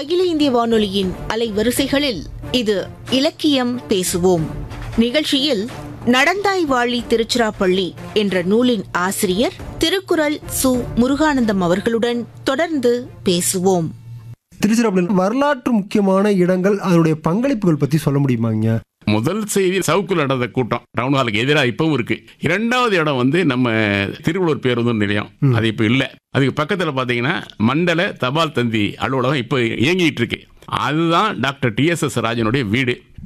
அகில இந்திய வானொலியின் அலைவரிசைகளில் இது இலக்கியம் பேசுவோம் நிகழ்ச்சியில் நடந்தாய் வாழி திருச்சிராப்பள்ளி என்ற நூலின் ஆசிரியர் திருக்குறள் சு முருகானந்தம் அவர்களுடன் தொடர்ந்து பேசுவோம் திருச்சிராப்பள்ளி வரலாற்று முக்கியமான இடங்கள் அதனுடைய பங்களிப்புகள் பத்தி சொல்ல முடியுமாங்க முதல் செய்தி சவுக்குல நடந்த கூட்டம் டவுன் ஹாலுக்கு எதிராக இப்பவும் இருக்கு இரண்டாவது இடம் வந்து நம்ம திருவள்ளூர் பேருந்து நிலையம் அது இப்போ இல்லை அதுக்கு பக்கத்தில் பார்த்தீங்கன்னா மண்டல தபால் தந்தி அலுவலகம் இப்போ இயங்கிட்டு இருக்கு அதுதான் டாக்டர் டிஎஸ்எஸ் ராஜனுடைய வீடு